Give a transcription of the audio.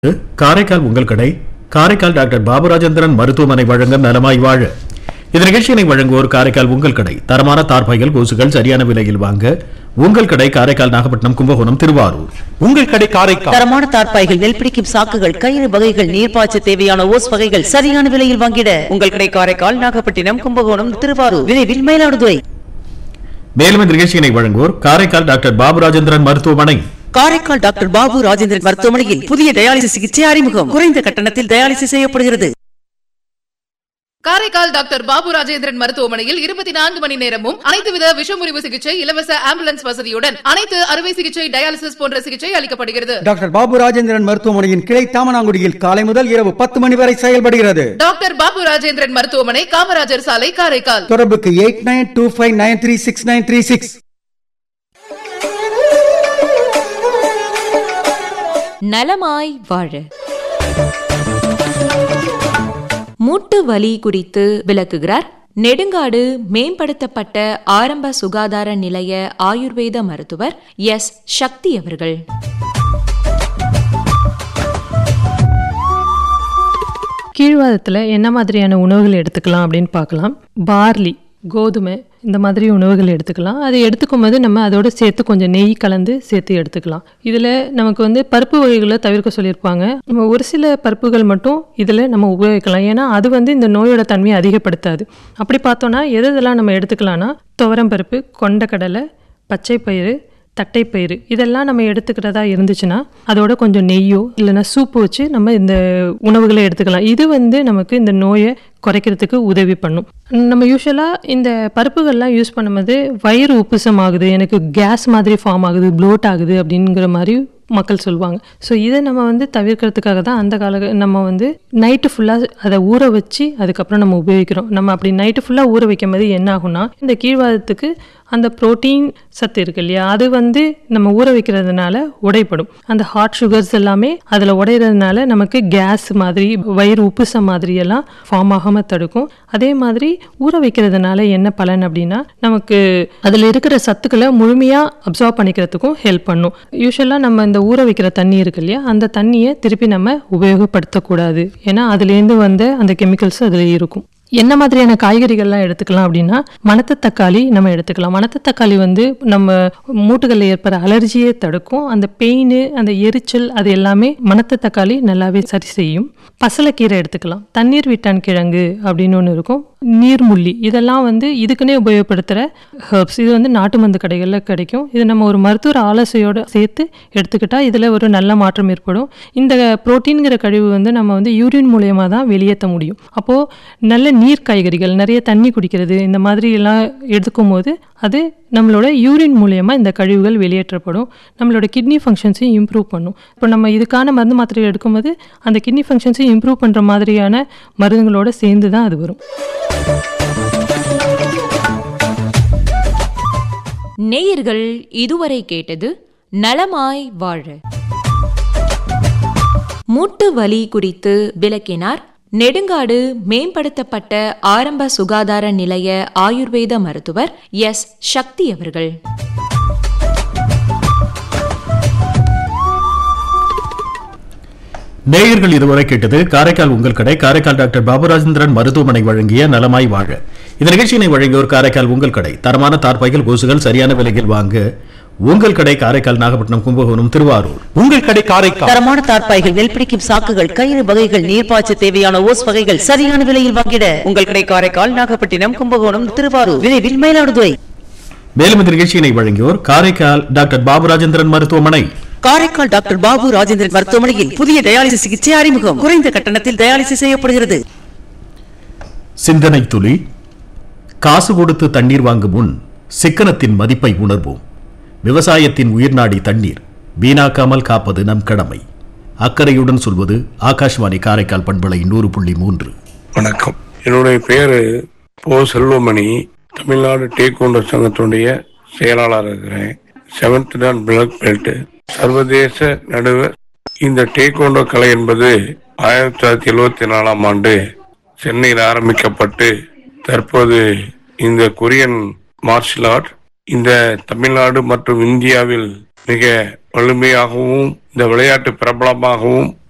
காரைக்கால் உங்கள் கடை காரைக்கால் டாக்டர் பாபுராஜேந்திரன் மருத்துவமனை வழங்க நலமாய் வாழ இந்த நிகழ்ச்சியினை வழங்குவோர் காரைக்கால் உங்கள் கடை தரமான தார்பாய்கள் கொசுகள் சரியான விலையில் வாங்க உங்கள் கடை காரைக்கால் நாகப்பட்டினம் கும்பகோணம் திருவாரூர் உங்கள் கடை காரைக்கால் தரமான தார்ப்பாய்கள் நெல் பிடிக்கும் சாக்குகள் கயிறு வகைகள் நீர்ப்பாய்ச்ச தேவையான ஓஸ் வகைகள் சரியான விலையில் வாங்கிட உங்கள் கடை காரைக்கால் நாகப்பட்டினம் கும்பகோணம் திருவாரூர் விரைவில் மயிலாடுதுறை மேலும் இந்த நிகழ்ச்சியினை வழங்குவோர் காரைக்கால் டாக்டர் பாபுராஜேந்திரன் மருத்துவமனை காரைக்கால் டாக்டர் பாபு ராஜேந்திரன் மருத்துவமனையில் புதிய டயாலிசிஸ் சிகிச்சை அறிமுகம் குறைந்த கட்டணத்தில் டயாலிசிஸ் செய்யப்படுகிறது காரைக்கால் டாக்டர் பாபு ராஜேந்திரன் மருத்துவமனையில் இருபத்தி நான்கு மணி நேரமும் அனைத்து வித விஷமுறிவு சிகிச்சை இலவச ஆம்புலன்ஸ் வசதியுடன் அனைத்து அறுவை சிகிச்சை டயாலிசிஸ் போன்ற சிகிச்சை அளிக்கப்படுகிறது டாக்டர் பாபு ராஜேந்திரன் மருத்துவமனையின் கிளை தாமனாங்குடியில் காலை முதல் இரவு பத்து மணி வரை செயல்படுகிறது டாக்டர் பாபு ராஜேந்திரன் மருத்துவமனை காமராஜர் சாலை காரைக்கால் தொடர்புக்கு eight nine two five nine three six nine three six நலமாய் வாழ மூட்டு வலி குறித்து விளக்குகிறார் நெடுங்காடு மேம்படுத்தப்பட்ட ஆரம்ப சுகாதார நிலைய ஆயுர்வேத மருத்துவர் எஸ் சக்தி அவர்கள் கீழ்வாதத்தில் என்ன மாதிரியான உணவுகள் எடுத்துக்கலாம் அப்படின்னு பார்க்கலாம் பார்லி கோதுமை இந்த மாதிரி உணவுகள் எடுத்துக்கலாம் அதை எடுத்துக்கும் போது நம்ம அதோட சேர்த்து கொஞ்சம் நெய் கலந்து சேர்த்து எடுத்துக்கலாம் இதில் நமக்கு வந்து பருப்பு வகைகளை தவிர்க்க சொல்லியிருப்பாங்க நம்ம ஒரு சில பருப்புகள் மட்டும் இதில் நம்ம உபயோகிக்கலாம் ஏன்னா அது வந்து இந்த நோயோட தன்மையை அதிகப்படுத்தாது அப்படி பார்த்தோன்னா எது எதெல்லாம் நம்ம எடுத்துக்கலாம்னா துவரம் பருப்பு கொண்டக்கடலை பச்சை பயிறு தட்டைப்பயிறு இதெல்லாம் நம்ம எடுத்துக்கிறதா இருந்துச்சுன்னா அதோட கொஞ்சம் நெய்யோ இல்லைன்னா சூப்பு வச்சு நம்ம இந்த உணவுகளை எடுத்துக்கலாம் இது வந்து நமக்கு இந்த நோயை குறைக்கிறதுக்கு உதவி பண்ணும் நம்ம யூஸ்வலாக இந்த பருப்புகள்லாம் யூஸ் பண்ணும்போது வயிறு உப்புசம் ஆகுது எனக்கு கேஸ் மாதிரி ஃபார்ம் ஆகுது ப்ளோட் ஆகுது அப்படிங்கிற மாதிரி மக்கள் சொல்லுவாங்க ஸோ இதை நம்ம வந்து தவிர்க்கிறதுக்காக தான் அந்த கால நம்ம வந்து நைட்டு ஃபுல்லாக அதை ஊற வச்சு அதுக்கப்புறம் நம்ம உபயோகிக்கிறோம் நம்ம அப்படி நைட்டு ஃபுல்லாக ஊற வைக்கும் போது என்ன ஆகும்னா இந்த கீழ்வாதத்துக்கு அந்த புரோட்டீன் சத்து இருக்கு இல்லையா அது வந்து நம்ம ஊற வைக்கிறதுனால உடைப்படும் அந்த ஹாட் சுகர்ஸ் எல்லாமே அதில் உடையிறதுனால நமக்கு கேஸ் மாதிரி வயிறு உப்புசம் மாதிரி எல்லாம் ஃபார்ம் ஆகாமல் தடுக்கும் அதே மாதிரி ஊற வைக்கிறதுனால என்ன பலன் அப்படின்னா நமக்கு அதில் இருக்கிற சத்துக்களை முழுமையாக அப்சார்ப் பண்ணிக்கிறதுக்கும் ஹெல்ப் பண்ணும் யூஸ்வலாக நம்ம இந்த ஊற வைக்கிற தண்ணி இருக்கு இல்லையா அந்த தண்ணியை திருப்பி நம்ம உபயோகப்படுத்தக்கூடாது ஏன்னா அதுலேருந்து வந்த அந்த கெமிக்கல்ஸ் அதில் இருக்கும் என்ன மாதிரியான காய்கறிகள்லாம் எடுத்துக்கலாம் அப்படின்னா மணத்த தக்காளி நம்ம எடுத்துக்கலாம் மணத்த தக்காளி வந்து நம்ம மூட்டுகளில் ஏற்படுற அலர்ஜியை தடுக்கும் அந்த பெயின் அந்த எரிச்சல் அது எல்லாமே மணத்த தக்காளி நல்லாவே சரி செய்யும் பசலைக்கீரை எடுத்துக்கலாம் தண்ணீர் விட்டான் கிழங்கு அப்படின்னு ஒன்று இருக்கும் நீர்முள்ளி இதெல்லாம் வந்து இதுக்குன்னே உபயோகப்படுத்துகிற ஹெர்ப்ஸ் இது வந்து நாட்டு மருந்து கடைகளில் கிடைக்கும் இது நம்ம ஒரு மருத்துவர் ஆலோசையோடு சேர்த்து எடுத்துக்கிட்டால் இதில் ஒரு நல்ல மாற்றம் ஏற்படும் இந்த புரோட்டீன்கிற கழிவு வந்து நம்ம வந்து யூரின் மூலயமா தான் வெளியேற்ற முடியும் அப்போது நல்ல நீர் காய்கறிகள் நிறைய தண்ணி குடிக்கிறது இந்த மாதிரி எல்லாம் எடுத்துக்கும் போது அது நம்மளோட யூரின் மூலயமா இந்த கழிவுகள் வெளியேற்றப்படும் நம்மளோட கிட்னி ஃபங்க்ஷன்ஸையும் இம்ப்ரூவ் பண்ணும் இப்போ நம்ம இதுக்கான மருந்து மாத்திரை எடுக்கும்போது அந்த கிட்னி ஃபங்க்ஷன்ஸையும் இம்ப்ரூவ் பண்ணுற மாதிரியான மருந்துகளோட சேர்ந்து தான் அது வரும் நேயர்கள் இதுவரை கேட்டது நலமாய் வாழ மூட்டு வலி குறித்து விளக்கினார் நெடுங்காடு மேம்படுத்தப்பட்ட ஆரம்ப சுகாதார நிலைய ஆயுர்வேத மருத்துவர் எஸ் சக்தி அவர்கள் நேயர்கள் இதுவரை கேட்டது காரைக்கால் உங்கள் கடை காரைக்கால் டாக்டர் பாபுராஜேந்திரன் மருத்துவமனை வழங்கிய நலமாய் வாழ இந்த நிகழ்ச்சியினை வழங்கியோர் காரைக்கால் உங்கள் கடை தரமான தார்பாய்கள் கொசுகள் சரியான விலையில் வாங்க உங்கள் கடை காரைக்கால் நாகப்பட்டினம் கும்பகோணம் திருவாரூர் உங்கள் கடை காரைக்கால் தரமான தார்ப்பாய்கள் நெல் பிடிக்கும் சாக்குகள் கயிறு வகைகள் நீர்ப்பாய்ச்ச தேவையான ஓஸ் வகைகள் சரியான விலையில் வாங்கிட உங்கள் கடை காரைக்கால் நாகப்பட்டினம் கும்பகோணம் திருவாரூர் விரைவில் மயிலாடுதுறை மேலும் இந்த நிகழ்ச்சியினை வழங்கியோர் காரைக்கால் டாக்டர் பாபுராஜேந்திரன் மருத்துவமனை காரைக்கால் டாக்டர் பாபு ராஜேந்திரன் மருத்துவமனையில் புதிய டயாலிசிஸ் சிகிச்சை அறிமுகம் குறைந்த கட்டணத்தில் டயாலிசிஸ் செய்யப்படுகிறது சிந்தனை துளி காசு கொடுத்து தண்ணீர் வாங்கும் முன் சிக்கனத்தின் மதிப்பை உணர்வோம் விவசாயத்தின் உயிர்நாடி தண்ணீர் வீணாக்காமல் காப்பது நம் கடமை அக்கறையுடன் சொல்வது ஆகாஷ்வாணி காரைக்கால் பண்பலை நூறு புள்ளி மூன்று வணக்கம் என்னுடைய பேரு போ செல்வமணி தமிழ்நாடு டேக்வாண்டோ சங்கத்தினுடைய செயலாளர் இருக்கிறேன் செவன்த் டான் பிளாக் பெல்ட் சர்வதேச நடுவர் இந்த டேக்வாண்டோ கலை என்பது ஆயிரத்தி தொள்ளாயிரத்தி எழுவத்தி நாலாம் ஆண்டு சென்னையில் ஆரம்பிக்கப்பட்டு தற்போது இந்த கொரியன் மார்ஷல் ஆர்ட் இந்த தமிழ்நாடு மற்றும் இந்தியாவில் மிக வலிமையாகவும் இந்த விளையாட்டு பிரபலமாகவும்